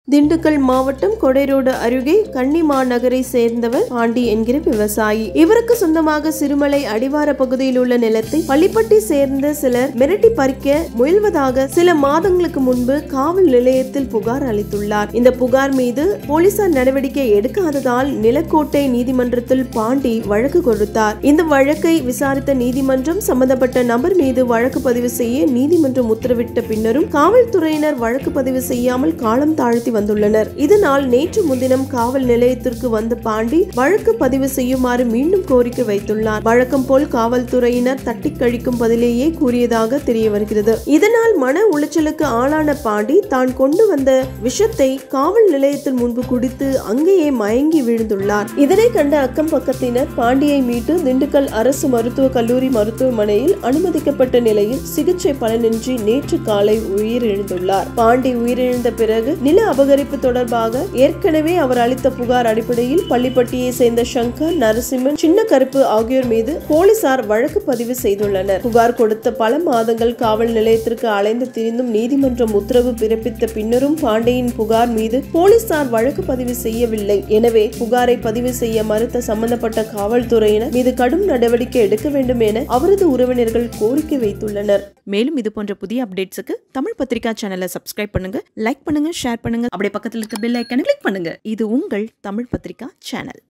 திண்டுக்கல் மாவட்டம் கொடைரோடு அருகே கன்னிமா நகரை சேர்ந்தவர் பாண்டி என்கிற விவசாயி இவருக்கு சொந்தமாக சிறுமலை அடிவார பகுதியில் உள்ள நிலத்தை பள்ளிப்பட்டி சேர்ந்த சிலர் மிரட்டி பறிக்க முயல்வதாக சில மாதங்களுக்கு முன்பு காவல் நிலையத்தில் புகார் அளித்துள்ளார் இந்த புகார் மீது போலீசார் நடவடிக்கை எடுக்காததால் நிலக்கோட்டை நீதிமன்றத்தில் பாண்டி வழக்கு கொடுத்தார் இந்த வழக்கை விசாரித்த நீதிமன்றம் சம்பந்தப்பட்ட நபர் மீது வழக்கு பதிவு செய்ய நீதிமன்றம் உத்தரவிட்ட பின்னரும் காவல்துறையினர் வழக்கு பதிவு செய்யாமல் காலம் தாழ்த்தி வந்துள்ளனர் இதனால் நேற்று முன்தினம் காவல் நிலையத்திற்கு வந்த பாண்டி வழக்கு பதிவு செய்யுமாறு மீண்டும் கோரிக்கை வைத்துள்ளார் வழக்கம் போல் காவல்துறையினர் தட்டி கழிக்கும் பதிலேயே கூறியதாக தெரிய வருகிறது இதனால் மன உளைச்சலுக்கு ஆளான பாண்டி தான் கொண்டு வந்த விஷத்தை காவல் நிலையத்தில் முன்பு குடித்து அங்கேயே மயங்கி விழுந்துள்ளார் இதனை கண்ட அக்கம் பக்கத்தினர் பாண்டியை மீட்டு திண்டுக்கல் அரசு மருத்துவக் கல்லூரி மருத்துவமனையில் அனுமதிக்கப்பட்ட நிலையில் சிகிச்சை பலனின்றி நேற்று காலை உயிரிழந்துள்ளார் பாண்டி உயிரிழந்த பிறகு நில அபகரிப்பு தொடர்பாக ஏற்கனவே அவர் அளித்த புகார் அடிப்படையில் பள்ளிப்பட்டியை சேர்ந்த சங்கர் நரசிம்மன் சின்ன கருப்பு ஆகியோர் மீது போலீசார் வழக்கு பதிவு செய்துள்ளனர் புகார் கொடுத்த பல மாதங்கள் காவல் நிலையத்திற்கு அலைந்து திரிந்தும் நீதிமன்றம் உத்தரவு பிறப்பித்த பின்னரும் பாண்டியின் புகார் மீது போலீசார் வழக்கு பதிவு செய்யவில்லை எனவே புகாரை பதிவு செய்ய மறுத்த சம்பந்தப்பட்ட காவல்துறையினர் மீது கடும் நடவடிக்கை எடுக்க வேண்டும் என அவரது உறவினர்கள் கோரிக்கை வைத்துள்ளனர் மேலும் இது போன்ற புதிய அப்டேட்ஸுக்கு தமிழ் பத்திரிகா சேனலை சப்ஸ்கிரைப் பண்ணுங்க லைக் பண்ணுங்க ஷேர் பண்ணுங்க அப்படியே பக்கத்தில் இருக்க பெல் ஐக்கனை கிளிக் பண்ணுங்க இது உங்கள் தமிழ் பத்திரிகா சேனல்